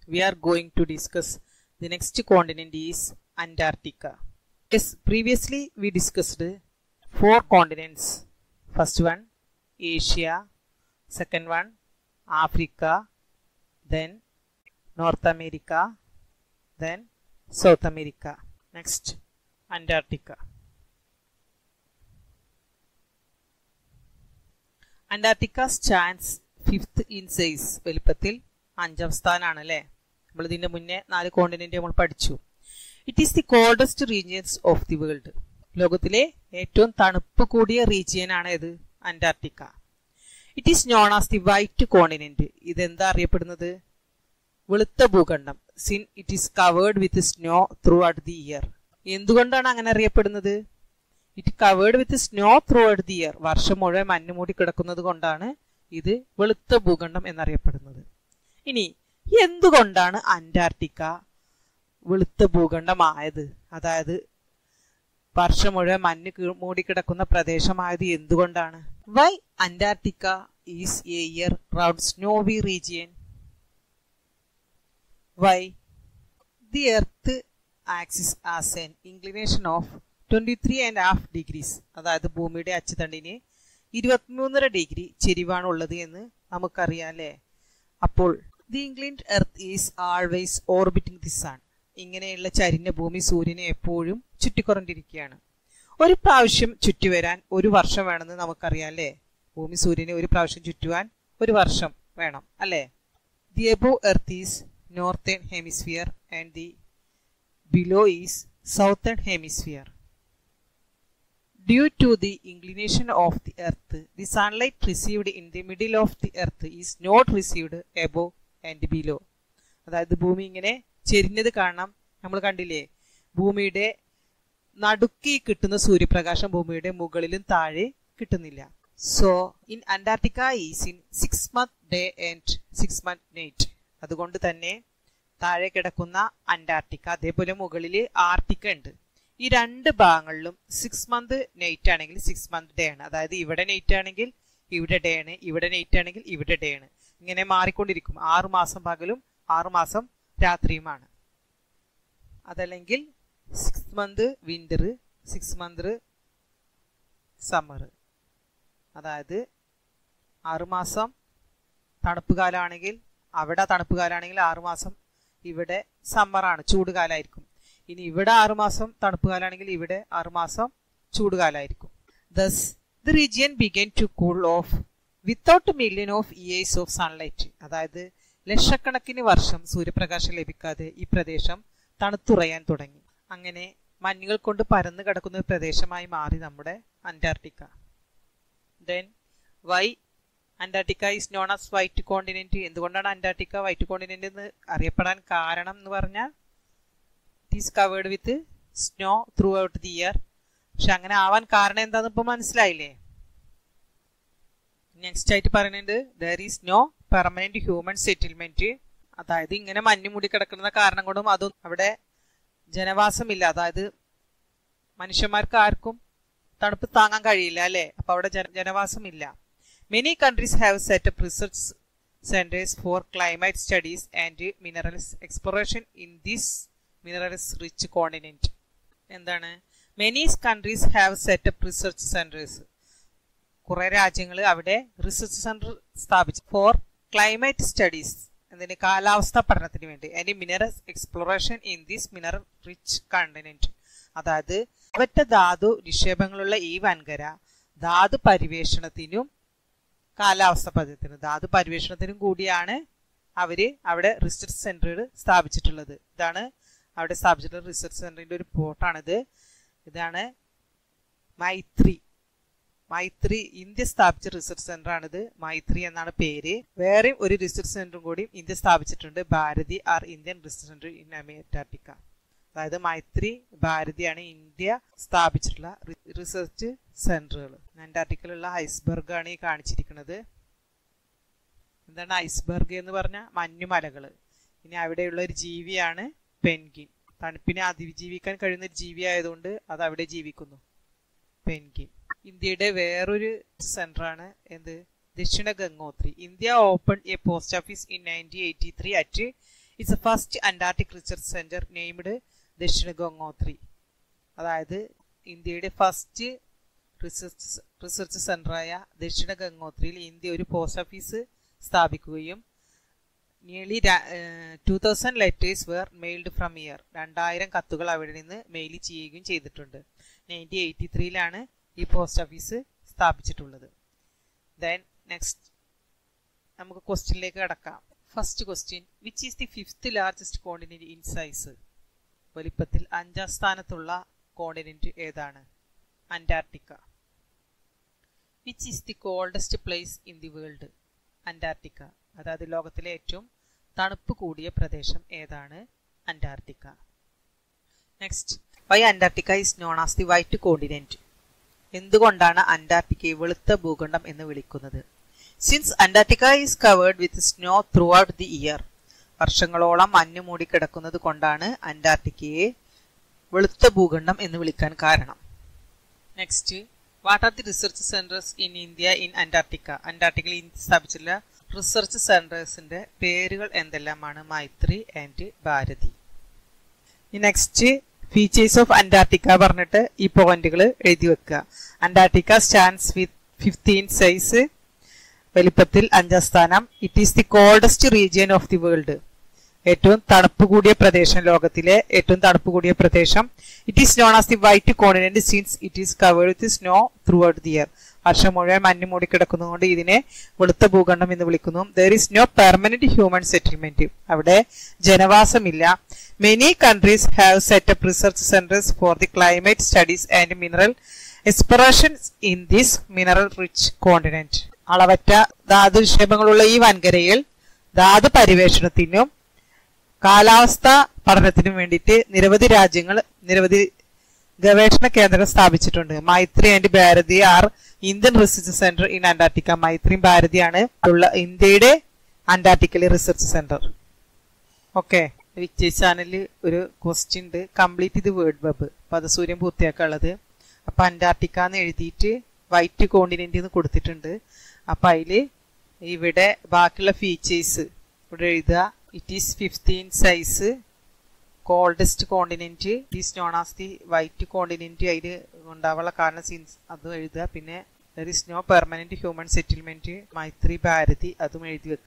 we are going to discuss the next continent is Antarctica. Yes, previously we discussed four continents. First one Asia, second one Africa, then North America, then South America. Next Antarctica. Antarctica stands fifth in size വലുപ്പത്തിൽ അഞ്ചാം സ്ഥാനാണ് അല്ലേ നമ്മൾ ഇതിന്റെ മുന്നേ നാല് continent നമ്മൾ പഠിച്ചു it is the coldest regions of the world ലോകത്തിലെ ഏറ്റവും തണുപ്പ് കൂടിയ റീജിയൻ ആണ് ഇത് Antarctica it is known as the white continent ഇതെന്താ അറിയപ്പെടുന്നത് വെളുത്ത ഭൂഖണ്ഡം since it is covered with snow throughout the year എന്തുകൊണ്ടാണ് അങ്ങനെ അറിയപ്പെടുന്നത് it covered with snow throughout the year വർഷം മുഴുവൻ മഞ്ഞ് മൂടി കിടക്കുന്നത് കൊണ്ടാണ് ഇത് വെളുത്ത ഭൂഖണ്ഡം എന്നറിയപ്പെടുന്നത് ഇനി എന്തുകൊണ്ടാണ് അന്റാർട്ടിക്ക വെളുത്ത ഭൂഖണ്ഡമായത് അതായത് വർഷം മുഴുവൻ മഞ്ഞ് കീ- മൂടിക്കിടക്കുന്ന പ്രദേശമായത് എന്തുകൊണ്ടാണ് why Antarctica is a year round snowy region why the earth axis as an inclination of twenty three and half degrees അതായത് ഭൂമിയുടെ അച്ചുതണ്ടിന് ഇരുപത്തിമൂന്നര ഡിഗ്രി ചെരിവാണ് ഉള്ളത് എന്ന് നമുക്കറിയാം അല്ലേ അപ്പോൾ the inclined earth is always orbiting the sun ഇങ്ങനെയുള്ള ചരിഞ്ഞ ഭൂമി സൂര്യനെ എപ്പോഴും ചുറ്റിക്കൊണ്ടിരിക്കുകയാണ് ഒരു പ്രാവശ്യം ചുറ്റിവരാൻ ഒരു വർഷം വേണമെന്ന് നമുക്കറിയാം അല്ലേ ഭൂമി സൂര്യനെ ഒരു പ്രാവശ്യം ചുറ്റുവാൻ ഒരു വർഷം വേണം അല്ലേ the above earth is northern hemisphere and the below is southern hemisphere. Due to the inclination of the earth, the sunlight received in the middle of the earth is not received above and below. അതായത് ഭൂമി ഇങ്ങനെ ചെരിഞ്ഞത് കാണാം നമ്മൾ കണ്ടില്ലേ ഭൂമിയുടെ നടുക്കി കിട്ടുന്ന സൂര്യപ്രകാശം ഭൂമിയുടെ മുകളിലും താഴെ കിട്ടുന്നില്ല so in Antarctica is in six month day and six month night അതുകൊണ്ട് തന്നെ താഴെ കിടക്കുന്ന അന്റാർട്ടിക്ക അതേപോലെ മുകളിൽ ആർട്ടിക്ക ഉണ്ട് ഈ രണ്ട് ഭാഗങ്ങളിലും സിക്സ് മന്ത് നൈറ്റ് ആണെങ്കിൽ സിക്സ് മന്ത് ഡേ ആണ് അതായത് ഇവിടെ നൈറ്റ് ആണെങ്കിൽ ഇവിടെ ഡേ ആണ് ഇവിടെ നൈറ്റ് ആണെങ്കിൽ ഇവിടെ ഡേ ആണ് ഇങ്ങനെ മാറിക്കൊണ്ടിരിക്കും ആറു മാസം പകലും ആറു മാസം രാത്രിയുമാണ് അതല്ലെങ്കിൽ six month winter six month summer അതായത് ആറുമാസം തണുപ്പ് കാലമാണെങ്കിൽ അവിടെ തണുപ്പ് കാലമാണെങ്കിൽ ആറുമാസം ഇവിടെ സമ്മറാണ് ചൂട് കാലമായിരിക്കും ഇനി ഇവിടെ ആറുമാസം തണുപ്പ് കാലമാണെങ്കിൽ ഇവിടെ ആറുമാസം ചൂട് കാലമായിരിക്കും thus the region began to cool off without million of years of sunlight അതായത് ലക്ഷക്കണക്കിന് വർഷം സൂര്യപ്രകാശം ലഭിക്കാതെ ഈ പ്രദേശം തണുത്തുറയാൻ തുടങ്ങി അങ്ങനെ മഞ്ഞുകൾ കൊണ്ട് പരന്നു കിടക്കുന്ന ഒരു പ്രദേശമായി മാറി നമ്മുടെ Antarctica then why Antarctica is known as white continent എന്തുകൊണ്ടാണ് അന്റാർട്ടിക്ക വൈറ്റ് കോണ്ടിനെന്റ് എന്ന് അറിയപ്പെടാൻ കാരണം എന്ന് പറഞ്ഞാൽ it is covered with snow throughout the year പക്ഷെ അങ്ങനെ ആവാൻ കാരണം എന്താന്ന് ഇപ്പൊ മനസ്സിലായില്ലേ നെക്സ്റ്റ് ആയിട്ട് പറയുന്നുണ്ട് there is no permanent human settlement അതായത് ഇങ്ങനെ മഞ്ഞ് മൂടി കിടക്കുന്ന കാരണം കൊണ്ടും അതും അവിടെ ജനവാസമില്ല അതായത് മനുഷ്യന്മാർക്ക് ആർക്കും തണുപ്പ് താങ്ങാൻ കഴിയില്ല അല്ലെ അപ്പൊ അവിടെ ജന- ജനവാസമില്ല Many countries have set up research centers for climate studies and minerals exploration in this minerals rich continent. എന്താണ് many countries have set up research centres കുറെ രാജ്യങ്ങൾ അവിടെ റിസർച്ച് സെന്റർ സ്ഥാപിച്ചു ഫോർ ക്ലൈമറ്റ് സ്റ്റഡീസ് എന്തിന് കാലാവസ്ഥ പഠനത്തിന് വേണ്ടി and minerals exploration in this mineral rich continent അതായത് ഒറ്റ ധാതു നിക്ഷേപങ്ങളുള്ള ഈ വൻകര ധാതു പരിവേഷണത്തിനും കാലാവസ്ഥ പഠനത്തിന് ധാതു പരിവേഷണത്തിനും കൂടിയാണ് അവര് അവിടെ റിസർച്ച് സെന്റർ സ്ഥാപിച്ചിട്ടുള്ളത് ഇതാണ് അവിടെ സ്ഥാപിച്ചിട്ടുള്ള റിസർച്ച് സെന്ററിന്റെ ഒരു പോർട്ടാണിത് ഇതാണ് മൈത്രി മൈത്രി ഇന്ത്യ സ്ഥാപിച്ച റിസർച്ച് സെന്റർ ആണിത് മൈത്രി എന്നാണ് പേര് വേറെയും ഒരു റിസർച്ച് സെന്ററും കൂടി ഇന്ത്യ സ്ഥാപിച്ചിട്ടുണ്ട് Bharati are Indian research centre in Antarctica അതായത് മൈത്രി ഭാരതിയാണ് ഇന്ത്യ സ്ഥാപിച്ചിട്ടുള്ള റിസർച്ച് സെന്ററുകൾ അന്റാർട്ടിക്കയിലുള്ള ഐസ്ബർഗ് ആണ് ഈ കാണിച്ചിരിക്കുന്നത് എന്താണ് ഐസ്ബർഗ് എന്ന് പറഞ്ഞ മഞ്ഞുമലകൾ ഇനി അവിടെയുള്ള ഒരു ജീവിയാണ് പെൻഗിൻ തണുപ്പിനെ അതിജീവിക്കാൻ കഴിയുന്ന ഒരു ജീവി ആയതുകൊണ്ട് അത് അവിടെ ജീവിക്കുന്നു പെൻഗിൻ ഇന്ത്യയുടെ വേറൊരു സെന്റർ ആണ് എന്ത് Dakshin Gangotri India open a post office in nineteen eighty three at it's a first Antarctic research centre named Dakshin Gangotri അതായത് ഇന്ത്യയുടെ ഫസ്റ്റ് റിസർച്ച് റിസർച്ച് സെന്ററായ ദക്ഷിണ ഗംഗോത്രിയിൽ ഇന്ത്യ ഒരു പോസ്റ്റ് ഓഫീസ് സ്ഥാപിക്കുകയും nearly two thousand letters were mailed from year രണ്ടായിരം കത്തുകൾ അവിടെ നിന്ന് മെയിൽ ചെയ്യുകയും ചെയ്തിട്ടുണ്ട് നയൻറ്റീൻ എയ്റ്റി ത്രീയിലാണ് ഈ പോസ്റ്റ് ഓഫീസ് സ്ഥാപിച്ചിട്ടുള്ളത് ദെൻ നെക്സ്റ്റ് നമുക്ക് ക്വസ്റ്റ്യനിലേക്ക് കിടക്കാം first question which is the fifth largest continent in size വലിപ്പത്തിൽ അഞ്ചാം സ്ഥാനത്തുള്ള കോണ്ടിനെന്റ് ഏതാണ് Antarctica which is the coldest place in the world Antarctica അതായത് ലോകത്തിലെ ഏറ്റവും തണുപ്പ് കൂടിയ പ്രദേശം ഏതാണ് Antarctica next why Antarctica is known as the white continent എന്തുകൊണ്ടാണ് അന്റാർട്ടിക്കയെ വെളുത്ത ഭൂഖണ്ഡം എന്ന് വിളിക്കുന്നത് since Antarctica is covered with snow throughout the year വർഷങ്ങളോളം മഞ്ഞ് മൂടി കിടക്കുന്നത് കൊണ്ടാണ് അന്റാർട്ടിക്കയെ വെളുത്ത ഭൂഖണ്ഡം എന്ന് വിളിക്കാൻ കാരണം next what are the research centres in India in Antarctica അന്റാർട്ടിക്കയിൽ ഇന്ത്യ സ്ഥാപിച്ചിട്ടുള്ള റിസർച്ച് സെന്റേഴ്സിന്റെ പേരുകൾ എന്തെല്ലാമാണ് Maitri and Bharati next features of Antarctica പറഞ്ഞിട്ട് ഈ പോയിന്റുകൾ എഴുതി വെക്കുക Antarctica stands with fifteen size വലിപ്പത്തിൽ അഞ്ചാം സ്ഥാനം it is the coldest region of the world ഏറ്റവും തണുപ്പ് കൂടിയ പ്രദേശം ലോകത്തിലെ ഏറ്റവും തണുപ്പ് കൂടിയ പ്രദേശം it is known as the white continent since it is covered with snow throughout the year വർഷം മുഴുവൻ മഞ്ഞ് മൂടി കിടക്കുന്നതുകൊണ്ട് ഇതിനെ വെളുത്ത ഭൂഖണ്ഡം എന്ന് വിളിക്കുന്നു there is no permanent human settlement അവിടെ ജനവാസമില്ല many countries have setup research centres for the climate studies and mineral expressions in this mineral rich continent അളവറ്റ ധാതു നിക്ഷേപങ്ങളുള്ള ഈ വൻകരയിൽ ധാതു പരിവേഷണത്തിനും കാലാവസ്ഥ പഠനത്തിനും വേണ്ടിയിട്ട് നിരവധി രാജ്യങ്ങൾ നിരവധി ഗവേഷണ കേന്ദ്രങ്ങൾ സ്ഥാപിച്ചിട്ടുണ്ട് Maitri and Bharati are Indian research centre in Antarctica മൈത്രിയും ഭാരതിയാണ് ഉള്ള ഇന്ത്യയുടെ അന്റാർട്ടിക്കയിലെ റിസർച്ച് സെന്റർ ഓക്കെ വിക്ടേഴ്സ് ചാനലിൽ ഒരു ക്വസ്റ്റ്യൻ ഉണ്ട് കംപ്ലീറ്റ് ഇത് വേർഡ് വെബ് പദസൂര്യം പൂർത്തിയാക്കാനുള്ളത് അപ്പൊ അന്റാർട്ടിക്ക എന്ന് എഴുതിയിട്ട് വൈറ്റ് കോണ്ടിനെന്റ് എന്ന് കൊടുത്തിട്ടുണ്ട് അപ്പൊ അതില് ഇവിടെ ബാക്കിയുള്ള ഫീച്ചേഴ്സ് ഇവിടെ എഴുതുക it is fifteen size coldest continent is known as the white continent അതിൽ ഉണ്ടാവാനുള്ള കാരണം സീൻസ് അതും എഴുതുക പിന്നെ there is no permanent human settlement Maitri Bharati അതും എഴുതി വെക്കുക